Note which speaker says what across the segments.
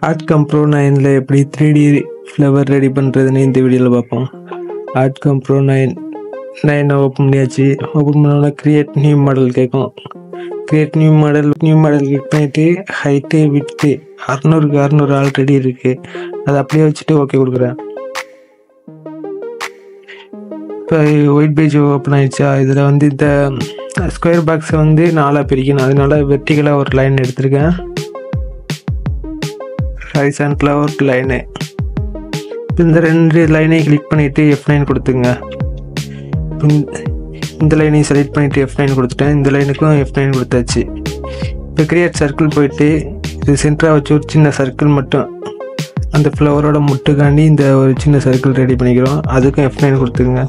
Speaker 1: art கம்ப்ரோ நைனில் எப்படி three D flower ready பண்ணுறதுன்னு இந்த வீடியோவில் பார்ப்போம் ஆர்ட் கம்ப்ரோ நைன் நைனை ஓப்பன் பண்ணியாச்சு ஓப்பன் பண்ணோன்னா கிரியேட் நியூ மாடல் கேட்கும் create new model new model click பண்ணிவிட்டு ஹைட்டு விட்டு அறநூறுக்கு அறநூறு ஆல்ரெடி இருக்குது அதை அப்படியே வச்சுட்டு ஓகே கொடுக்குறேன் இப்போ ஒயிட் பேஜ் ஓப்பன் ஆயிடுச்சா இதில் வந்து இந்த ஸ்கொயர் பாக்ஸை வந்து நாலாக பிரிக்கணும் அதனால வெர்டிகலாக ஒரு லைன் எடுத்திருக்கேன் ஹரிசான்டில் ஒரு லைனு இந்த ரெண்டு லைனையும் கிளிக் பண்ணிவிட்டு எஃப் நைன் கொடுத்துங்க இந்த- இந்த லைனையும் செலக்ட் பண்ணிவிட்டு எஃப் நைன் கொடுத்துட்டேன் இந்த லைனுக்கும் எஃப் நைன் கொடுத்தாச்சு இப்போ கிரியேட் சர்க்கிள் போயிட்டு இது சென்டராக வச்சு ஒரு சின்ன சர்க்கிள் மட்டும் அந்த ஃப்ளவரோட முட்டுக்காண்டி இந்த ஒரு சின்ன சர்க்கிள் ரெடி பண்ணிக்கிறோம் அதுக்கும் எஃப் நைன் கொடுத்துக்குங்க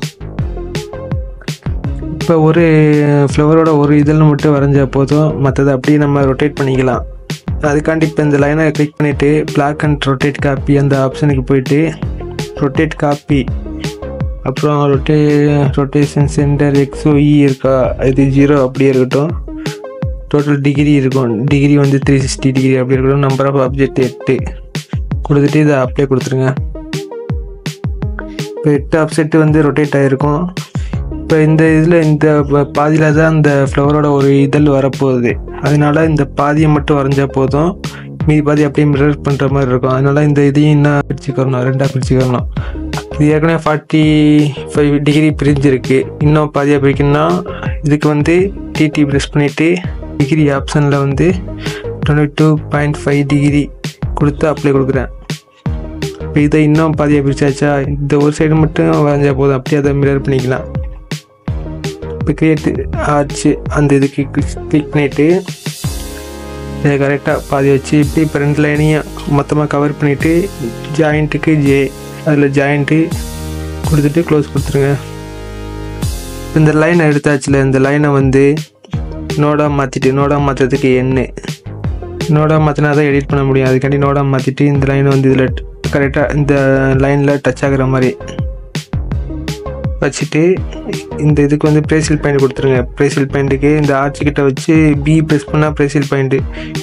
Speaker 1: இப்போ ஒரு ஃப்ளவரோட ஒரு இதில் மட்டும் வரைஞ்சா போதும் மற்றதை அப்படியே நம்ம ரொட்டேட் பண்ணிக்கலாம் அதுக்காண்டி இப்போ இந்த லைனை கிளிக் பண்ணிவிட்டு பிளாக் அண்ட் ரொட்டேட் காப்பி அந்த ஆப்ஷனுக்கு போயிட்டு ரொட்டேட் காப்பி அப்புறம் ரொட்டே ரொட்டேஷன் சென்டர் எக்ஸ்ஓஇ இருக்கா இது ஜீரோ அப்படியே இருக்கட்டும் டோட்டல் டிகிரி இருக்கும் டிகிரி வந்து த்ரீ சிக்ஸ்டி டிகிரி அப்படி இருக்கட்டும் நம்பர் ஆஃப் ஆப்ஜெக்ட் எட்டு கொடுத்துட்டு இதை அப்ளை கொடுத்துருங்க இப்போ எட்டு ஆப்ஜெக்ட் வந்து ரொட்டேட் ஆகிருக்கும் இப்போ இந்த இதில் இந்த பாதியில் தான் இந்த ஃப்ளவரோட ஒரு இதழ் வரப்போகுது அதனால இந்த பாதியை மட்டும் வரைஞ்சா போதும் மீதி பாதி அப்படியே மிரர் பண்ணுற மாதிரி இருக்கும் அதனால இந்த இதையும் இன்னும் பிரிச்சுக்கணும் ரெண்டாக பிரிச்சுக்கணும் இது ஏற்கனவே ஃபார்ட்டி ஃபைவ் டிகிரி பிரிஞ்சிருக்கு இன்னும் பாதியாக பிரிக்கணும்னா இதுக்கு வந்து டிடி ப்ரெஸ் பண்ணிவிட்டு டிகிரி ஆப்ஷனில் வந்து twenty two point five degree கொடுத்து அப்ளை கொடுக்குறேன் இப்போ இதை இன்னும் பாதியாக பிரிச்சாச்சா இந்த ஒரு சைடு மட்டும் வரைஞ்சா போதும் அப்படியே அதை மிரர் பண்ணிக்கலாம் இப்போ கிரியேட் ஆச்சு அந்த இதுக்கு கிளிக் பண்ணிவிட்டு இதை கரெக்டாக பாதி வச்சு இப்படி இப்போ ரெண்டு லைனையும் மொத்தமாக கவர் பண்ணிவிட்டு ஜாயிண்ட்டுக்கு ஜே அதில் ஜாயிண்ட்டு கொடுத்துட்டு க்ளோஸ் கொடுத்துருங்க இந்த லைனை எடுத்தாச்சுல இந்த லைனை வந்து நோடாக மாற்றிட்டு நோடாக மாற்றுறதுக்கு எண்ணு நோடாக மாற்றினா தான் எடிட் பண்ண முடியும் அதுக்காண்டி நோடாக மாற்றிட்டு இந்த லைனை வந்து இதில் கரெக்டாக இந்த லைனில் டச் ஆகுற மாதிரி வச்சுட்டு இந்த இதுக்கு வந்து பிரேசில் பாயிண்ட் கொடுத்துருங்க பிரேசில் பாயிண்ட்டுக்கு இந்த ஆர்ச்சி கிட்ட வச்சு பி ப்ரெஸ் பண்ணால் பிரேசில் பாயிண்ட்டு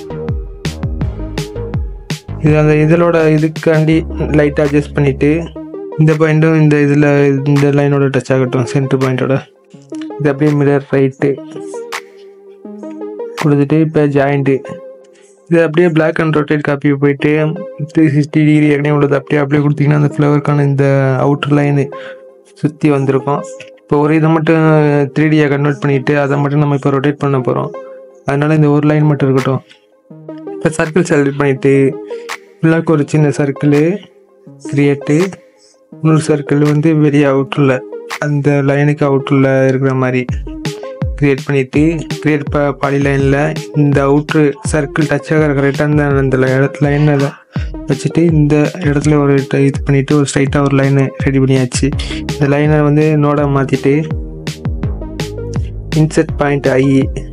Speaker 1: இது அந்த இதழோட இதுக்காண்டி லைட்டாக அட்ஜஸ்ட் பண்ணிவிட்டு இந்த பாயிண்ட்டும் இந்த இதில் இந்த லைனோட டச் ஆகட்டும் சென்டர் பாயிண்ட்டோட இது அப்படியே மிரர் ரைட்டு கொடுத்துட்டு இப்போ ஜாயிண்ட்டு இது அப்படியே பிளாக் அண்ட் ரொட்டேட் காப்பி போயிட்டு த்ரீ சிக்ஸ்டி டிகிரி ஏற்கனவே உள்ளது அப்படியே அப்படியே கொடுத்தீங்கன்னா அந்த ஃப்ளவருக்கான இந்த அவுட்டர் லைனு சுற்றி வந்திருக்கும் இப்போ ஒரு இதை மட்டும் த்ரீ டியை கன்வெர்ட் பண்ணிவிட்டு அதை மட்டும் நம்ம இப்போ ரொட்டேட் பண்ண போகிறோம் அதனால இந்த ஒரு லைன் மட்டும் இருக்கட்டும் இப்போ சர்க்கிள் செலக்ட் பண்ணிவிட்டு ஃபுல்லாக ஒரு சின்ன சர்க்கிளு கிரியேட்டு இன்னொரு சர்க்கிள் வந்து வெளியே அவுட்டரில் அந்த லைனுக்கு அவுட்டரில் இருக்கிற மாதிரி கிரியேட் பண்ணிவிட்டு கிரியேட் ப பாலி லைனில் இந்த அவுட்ரு சர்க்கிள் டச் ஆகிற கரெக்டாக அந்த அந்த லைனில் வச்சுட்டு இந்த இடத்துல ஒரு ட- இது பண்ணிவிட்டு ஒரு ஸ்ட்ரைட்டாக ஒரு லைனை ரெடி பண்ணியாச்சு இந்த லைனை வந்து நோட மாற்றிட்டு இன்செர்ட் பாயிண்ட் ஐ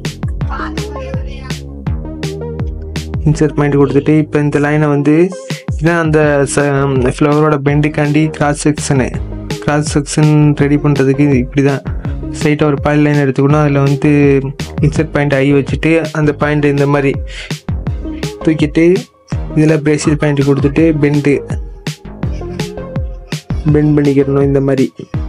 Speaker 1: இன்செர்ட் பாயிண்ட் கொடுத்துட்டு இப்போ இந்த லைனை வந்து இதான் அந்த ஃப்ளவரோட பெண்டுக்காண்டி cross section cross section ready பண்ணுறதுக்கு இப்படி தான் ஸ்ட்ரைட்டாக ஒரு பாயில் லைன் எடுத்துக்கணும் அதில் வந்து இன்செர்ட் பாயிண்ட் ஐ வச்சுட்டு அந்த பாயிண்ட் இந்த மாதிரி தூக்கிட்டு இதில் பிரேசில் பாயிண்ட் கொடுத்துட்டு பெண்டு பெண்ட் பண்ணிக்கிறணும் இந்த மாதிரி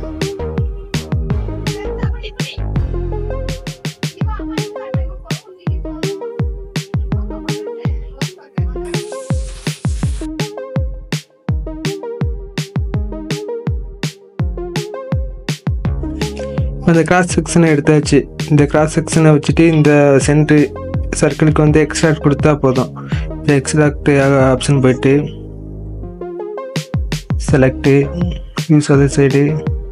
Speaker 1: அந்த கிராஸ் செக்ஷனை எடுத்தாச்சு இந்த கிராஸ் செக்ஷனை வச்சுட்டு இந்த சென்ட்ரு சர்க்கிளுக்கு வந்து எக்ஸ்ட்ராக்ட் கொடுத்தா போதும் இந்த எக்ஸ்ட்ராக்ட் ஆப்ஷன் போயிட்டு select use other side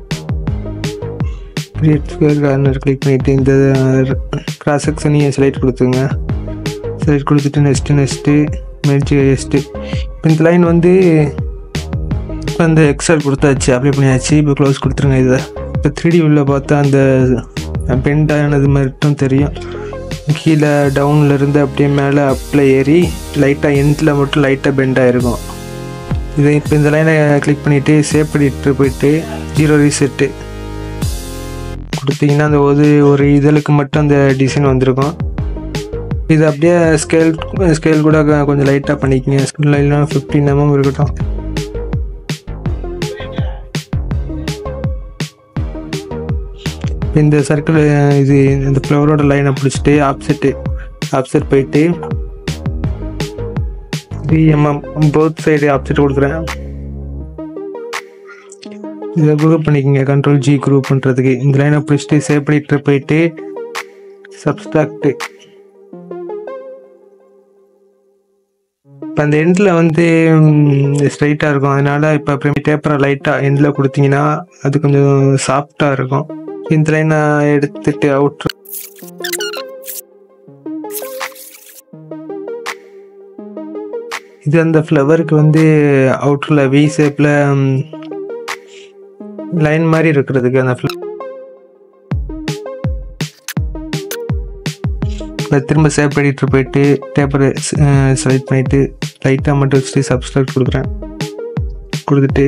Speaker 1: create square corner click பண்ணிவிட்டு இந்த கிராஸ் செக்ஷனையும் செலக்ட் கொடுத்துங்க செலக்ட் கொடுத்துட்டு நெக்ஸ்ட்டு நெக்ஸ்ட்டு மெர்ஜ் நெக்ஸ்ட்டு இப்போ இந்த லைன் வந்து இப்போ அந்த எக்ஸ்ட்ரா கொடுத்தாச்சு அப்ளை பண்ணியாச்சு இப்போ க்ளோஸ் கொடுத்துருங்க இதை இப்போ த்ரீ உள்ள பார்த்தா அந்த பெண்ட் ஆனது மட்டும் தெரியும் கீழே டவுனில் இருந்து அப்படியே மேலே அப்பில் ஏறி லைட்டாக எண்டில் மட்டும் லைட்டாக பெண்ட் ஆகிருக்கும் இதை இப்போ இந்த லைனை கிளிக் பண்ணிவிட்டு சேவ் பண்ணிட்டு போயிட்டு ஜீரோ ரீசெட்டு கொடுத்தீங்கன்னா அந்த ஒரு ஒரு இதழுக்கு மட்டும் அந்த டிசைன் வந்திருக்கும் இது அப்படியே ஸ்கேல் ஸ்கேல் கூட க- கொஞ்சம் லைட்டாக பண்ணிக்கங்க இல்லைன்னா ஃபிஃப்டீன் எம்எம் இருக்கட்டும் இந்த சர்க்கிள் இது இந்த ஃப்ளவரோட லைனை பிடிச்சிட்டு ஆப்செட்டு ஆப்செட் போயிட்டு three mm both side offset கொடுக்குறேன் இதை குரூப் பண்ணிக்கோங்க கண்ட்ரோல் ஜி குரூப் பண்ணுறதுக்கு இந்த லைனை பிடிச்சிட்டு சேவ் பண்ணிட்டு போயிட்டு சப்ஸ்ட்ராக்ட் இப்போ அந்த எண்டில் வந்து ஸ்ட்ரைட்டாக இருக்கும் அதனால இப்போ அப்புறம் டேப்பரை லைட்டாக எண்டில் கொடுத்தீங்கன்னா அது கொஞ்சம் சாஃப்டாக இருக்கும் இந்த லைனை எடுத்துட்டு அவுட் இது அந்த ஃப்ளவருக்கு வந்து அவுட்டரில் வி ஷேப்பில் லைன் மாதிரி இருக்கிறதுக்கு அந்த ஃப்ள இதை திரும்ப சேவ் பண்ணிட்டு போயிட்டு பேப்பரை செலக்ட் பண்ணிட்டு லைட்டாக மட்டும் வச்சுட்டு சப்ஸ்கிரைப் கொடுக்குறேன் கொடுத்துட்டு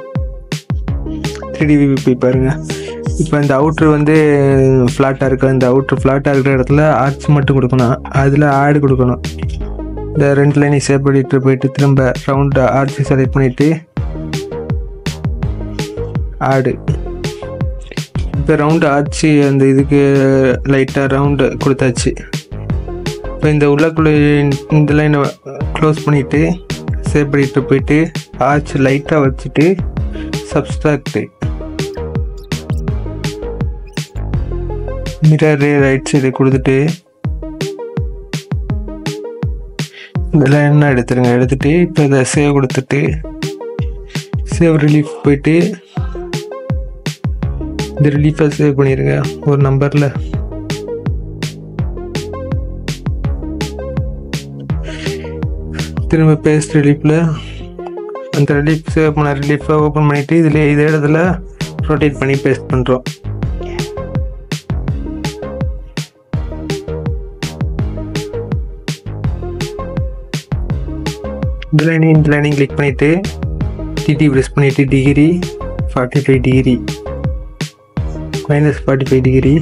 Speaker 1: த்ரீ போய் பாருங்க இப்போ இந்த அவுட்ரு வந்து ஃப்ளாட்டாக இருக்கு இந்த அவுட்ரு ஃப்ளாட்டாக இருக்கிற இடத்துல ஆர்ச் மட்டும் கொடுக்கணும் அதில் ஆடு கொடுக்கணும் இந்த ரெண்டு லைனையும் சேவ் பண்ணிட்டு போயிட்டு திரும்ப ரவுண்டு ஆர்ச் செலக்ட் பண்ணிவிட்டு ஆடு இப்போ ரவுண்டு ஆச்சு அந்த இதுக்கு லைட்டாக ரவுண்டு கொடுத்தாச்சு இப்போ இந்த உள்ளக்குள்ளே இந்த லைனை க்ளோஸ் பண்ணிவிட்டு சேவ் பண்ணிட்டு போயிட்டு ஆச்சு லைட்டாக வச்சுட்டு சப்ஸ்ட்ராக்டு மிரரு ரைட் சைடு கொடுத்துட்டு இந்த லைனை எடுத்துருங்க எடுத்துட்டு இப்போ இதை சேவ் கொடுத்துட்டு சேவ் ரிலீஃப் போயிட்டு இந்த ரிலீஃபை சேவ் பண்ணிடுங்க ஒரு நம்பரில் திரும்ப பேஸ்ட் ரிலீஃபில் அந்த ரிலீஃப் சேவ் பண்ண ரிலீஃபை ஓப்பன் பண்ணிவிட்டு இதில் இதே இடத்துல ரொட்டேட் பண்ணி பேஸ்ட் பண்ணுறோம் இந்த லைனையும் இந்த லைனையும் கிளிக் பண்ணிவிட்டு டிடி ப்ரெஸ் பண்ணிவிட்டு degree forty five degree minus forty five degree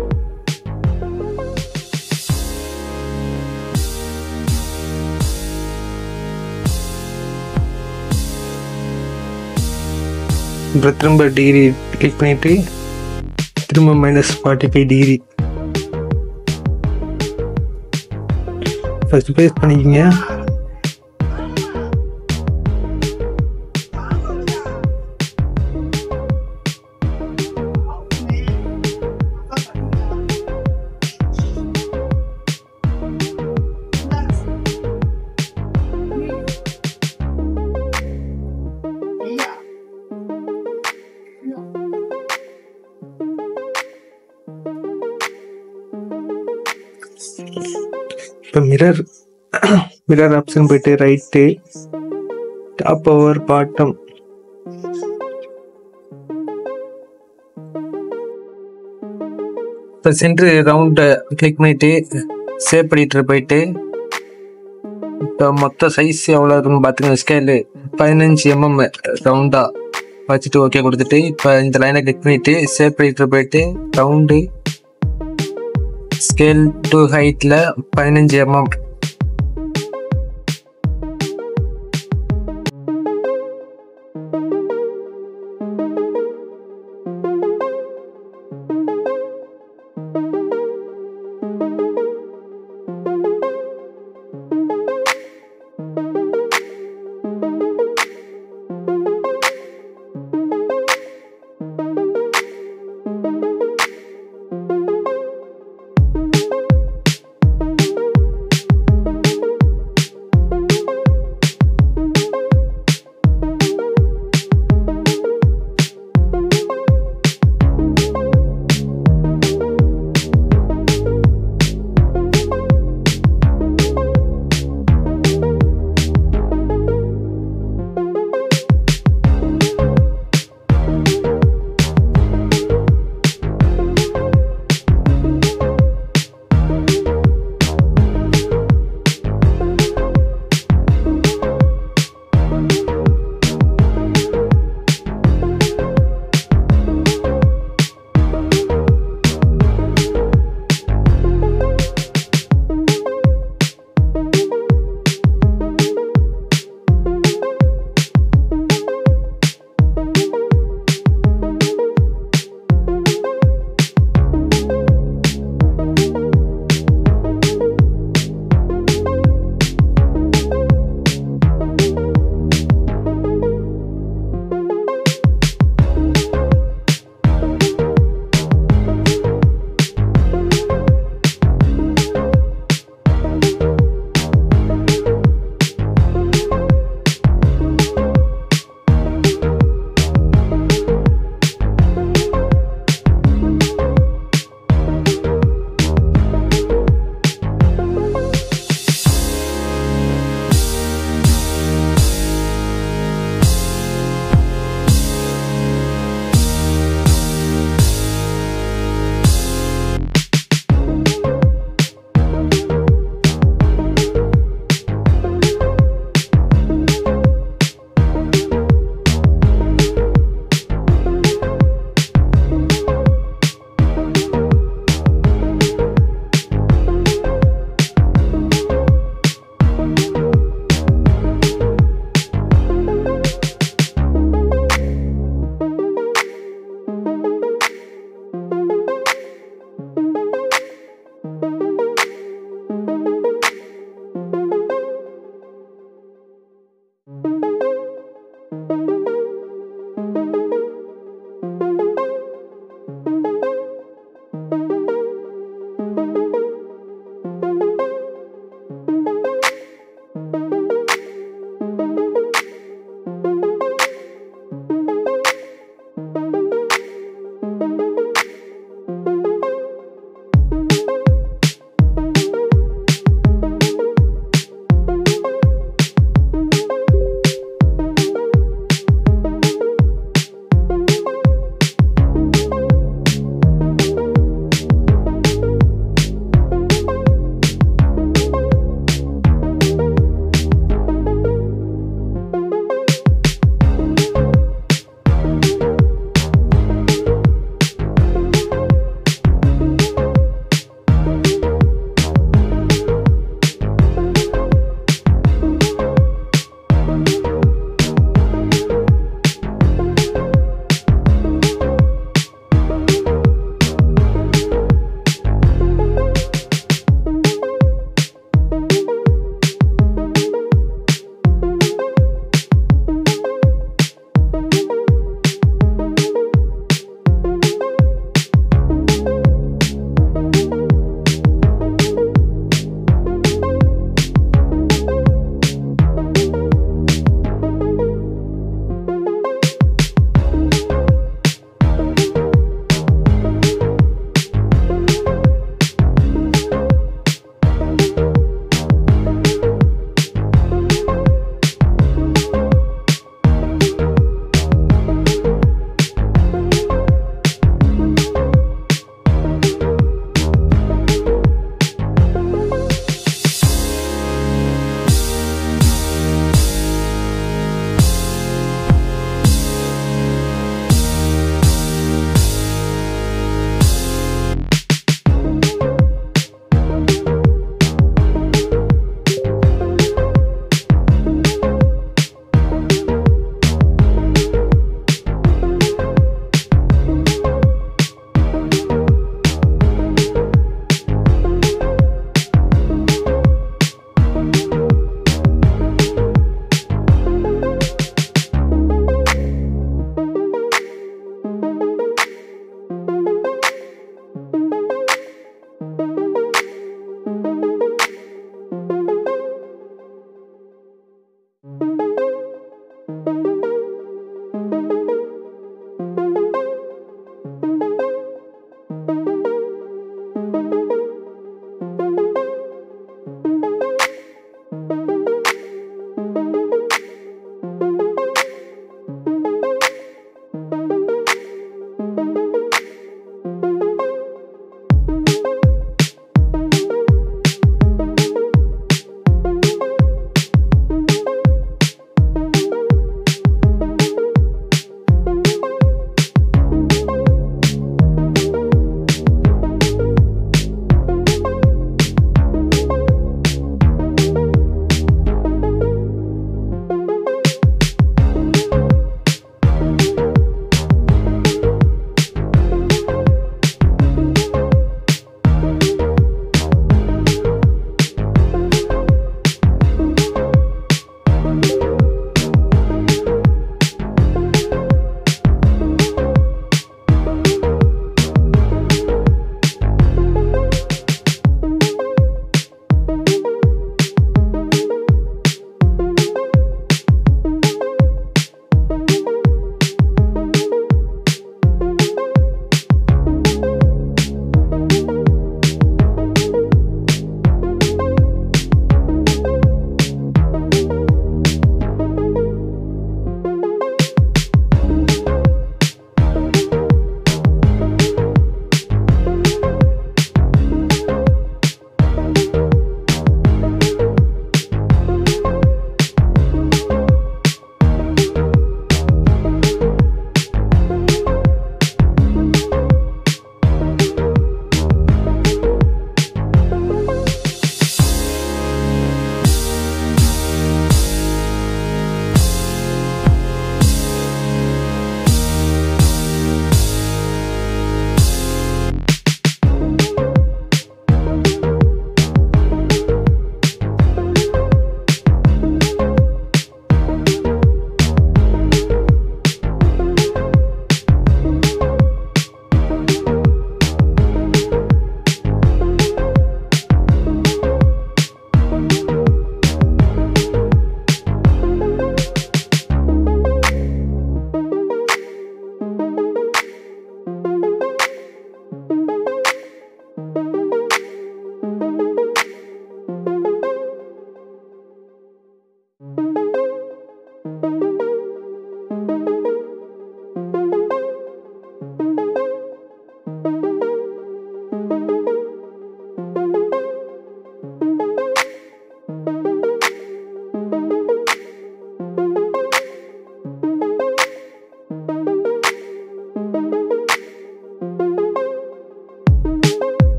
Speaker 1: அப்புறம் திரும்ப டிகிரி கிளிக் பண்ணிட்டு திரும்ப minus forty five degree first paste பண்ணிக்கிங்க இப்போ மிரர் மிரர் ஆப்ஷன் போயிட்டு ரைட்டு டாப் ஓவர் பாட்டம் இப்போ சென்ட்ரு ரவுண்டை கிளிக் பண்ணிட்டு சேவ் பண்ணிட்டு போயிட்டு இப்போ மொத்த சைஸ் எவ்வளோ இருக்குன்னு பார்த்துங்க ஸ்கேலு பதினஞ்சு எம்எம் ரவுண்டாக வச்சுட்டு ஓகே கொடுத்துட்டு இப்போ இந்த லைனை கிளிக் பண்ணிட்டு சேவ் பண்ணிட்டு போயிட்டு ரவுண்டு ஸ்கேல் டு ஹைட்டில் பதினஞ்சு எம்எம்